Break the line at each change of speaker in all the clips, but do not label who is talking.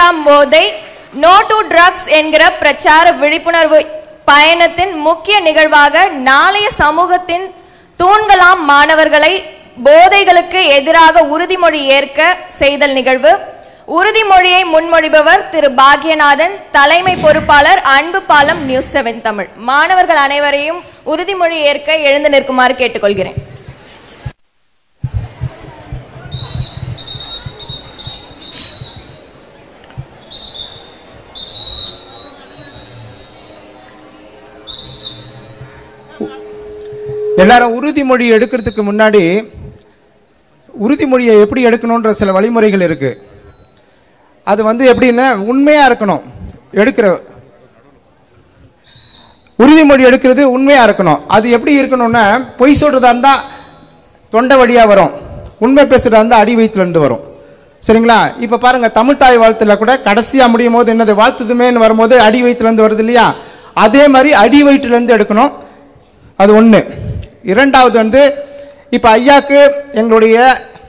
வேண்டாம் போதை no to drugs என்கிற பிரச்சார விழிப்புணர்வு பயணத்தின் முக்கிய நிகழ்வாக நாளைய சமூகத்தின் தூண்களாம் மாணவர்களை போதைகளுக்கு எதிராக உறுதிமொழி ஏற்க செய்தல் நிகழ்வு உறுதிமொழியை முன்மொழிபவர் திரு பாக்யநாதன் தலைமை பொறுப்பாளர் அன்பு பாலம் நியூஸ் செவன் தமிழ் மாணவர்கள் அனைவரையும் உறுதிமொழி ஏற்க எழுந்து நிற்குமாறு கேட்டுக்கொள்கிறேன்
எல்லாரும் உறுதிமொழி எடுக்கிறதுக்கு முன்னாடி உறுதிமொழியை எப்படி எடுக்கணுன்ற சில வழிமுறைகள் இருக்கு அது வந்து எப்படின்னா உண்மையா இருக்கணும் எடுக்கிற உறுதிமொழி எடுக்கிறது உண்மையா இருக்கணும் அது எப்படி இருக்கணும்னா பொய் சொல்றதா இருந்தா தொண்டை வழியா வரும் உண்மை பேசுறதா இருந்தா அடி வயிற்றுல இருந்து வரும் சரிங்களா இப்ப பாருங்க தமிழ் தாய் வாழ்த்துல கூட கடைசியா முடியும் போது என்னது வாழ்த்துதுமேன்னு வரும்போது அடி வயிற்றுல இருந்து வருது இல்லையா அதே மாதிரி அடி வயிற்றுல இருந்து எடுக்கணும் அது ஒண்ணு இரண்டாவது வந்து இப்ப ஐயாக்கு எங்களுடைய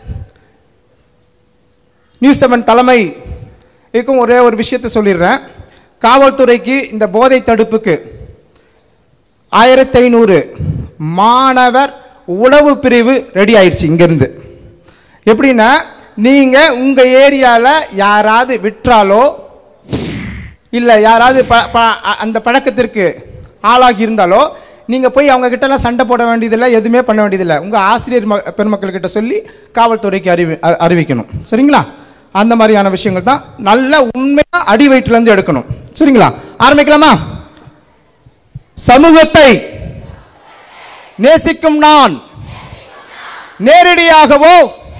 நியூஸ் செவன் தலைமை இருக்கும் ஒரே ஒரு விஷயத்தை சொல்லிடுறேன் காவல்துறைக்கு இந்த போதை தடுப்புக்கு ஆயிரத்தி ஐநூறு மாணவர் உளவு பிரிவு ரெடி ஆயிடுச்சு இங்கிருந்து எப்படின்னா நீங்க உங்க ஏரியால யாராவது விற்றாலோ இல்ல யாராவது ப- ப- அ- அந்த பழக்கத்திற்கு ஆளாகி இருந்தாலோ நீங்க போய் அவங்க கிட்ட எல்லாம் சண்டை போட வேண்டியதில்லை எதுவுமே பண்ண வேண்டியதில்லை உங்க ஆசிரியர் ம- பெருமக்கள் கிட்ட சொல்லி காவல்துறைக்கு அறிவி அ- அறிவிக்கணும் சரிங்களா அந்த மாதிரியான விஷயங்கள் தான் நல்ல உண்மையா அடி வயிற்றுல இருந்து எடுக்கணும் சரிங்களா ஆரம்பிக்கலாமா சமூகத்தை நேசிக்கும் நான் நேரடியாகவோ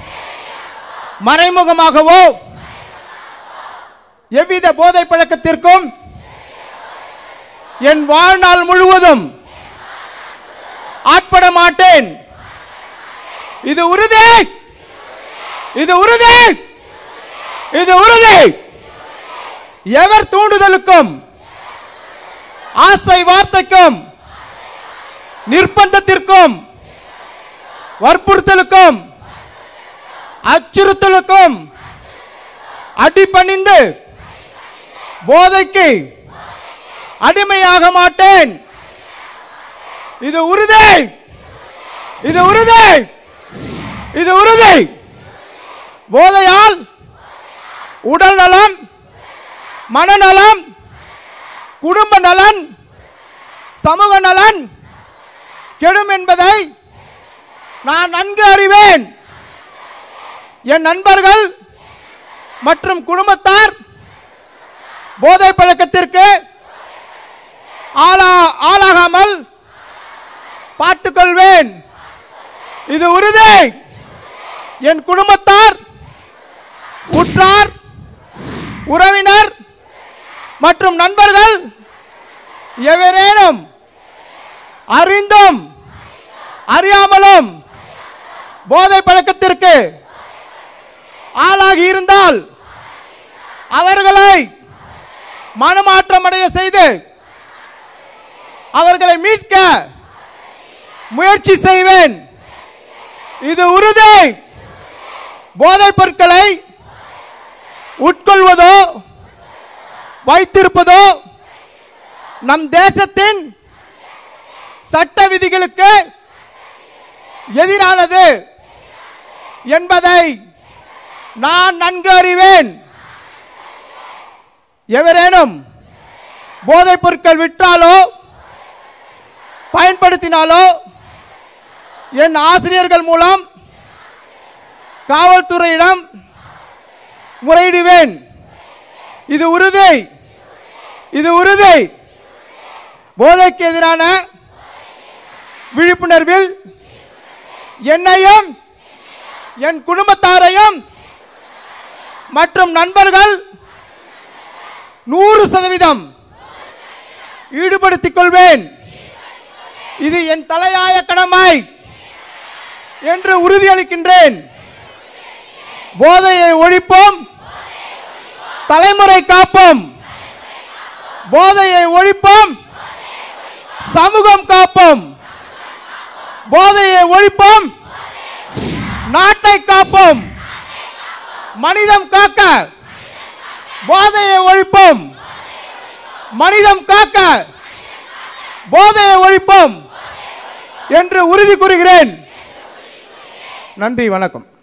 மறைமுகமாகவோ எவ்வித போதை பழக்கத்திற்கும் என் வாழ்நாள் முழுவதும் ஆட்பட மாட்டேன் இது உறுதி இது உறுதி இது உறுதி எவர் தூண்டுதலுக்கும் ஆசை வார்த்தைக்கும் நிர்பந்தத்திற்கும் வற்புறுத்தலுக்கும் அச்சுறுத்தலுக்கும் அடிபணிந்து போதைக்கு அடிமையாக மாட்டேன் இது உறுதி இது உறுதி இது உறுதி போதையால் உடல் நலம் மனநலம் குடும்ப நலன் சமூக நலன் கெடும் என்பதை நான் நன்கு அறிவேன் என் நண்பர்கள் மற்றும் குடும்பத்தார் போதை பழக்கத்திற்கு ஆளா ஆளாகாமல் பார்த்துக்கொள்வேன் இது உறுதி என் குடும்பத்தார் உற்றார் உறவினர் மற்றும் நண்பர்கள் எவரேனும் அறிந்தும் அறியாமலும் போதை பழக்கத்திற்கு ஆளாகி இருந்தால் அவர்களை மனமாற்றமடைய செய்து அவர்களை மீட்க முயற்சி செய்வேன் இது உறுதி போதைப் பொருட்களை உட்கொள்வதோ வைத்திருப்பதோ நம் தேசத்தின் சட்ட விதிகளுக்கு எதிரானது என்பதை நான் நன்கு அறிவேன் எவரேனும் போதைப் பொருட்கள் விற்றாலோ பயன்படுத்தினாலோ என் ஆசிரியர்கள் மூலம் காவல்துறையிடம் முறையிடுவேன் இது உறுதி இது உறுதி போதைக்கு எதிரான விழிப்புணர்வில் என்னையும் என் குடும்பத்தாரையும் மற்றும் நண்பர்கள் நூறு சதவீதம் ஈடுபடுத்திக் கொள்வேன் இது என் தலையாய கடமை என்று உறுதியளிக்கின்றேன் போதையை ஒழிப்போம் தலைமுறை காப்போம் போதையை ஒழிப்போம் சமூகம் காப்போம் போதையை ஒழிப்போம் நாட்டை காப்போம் மனிதம் காக்க போதையை ஒழிப்போம் மனிதம் காக்க போதையை ஒழிப்போம் என்று உறுதி கூறுகிறேன் நன்றி வணக்கம்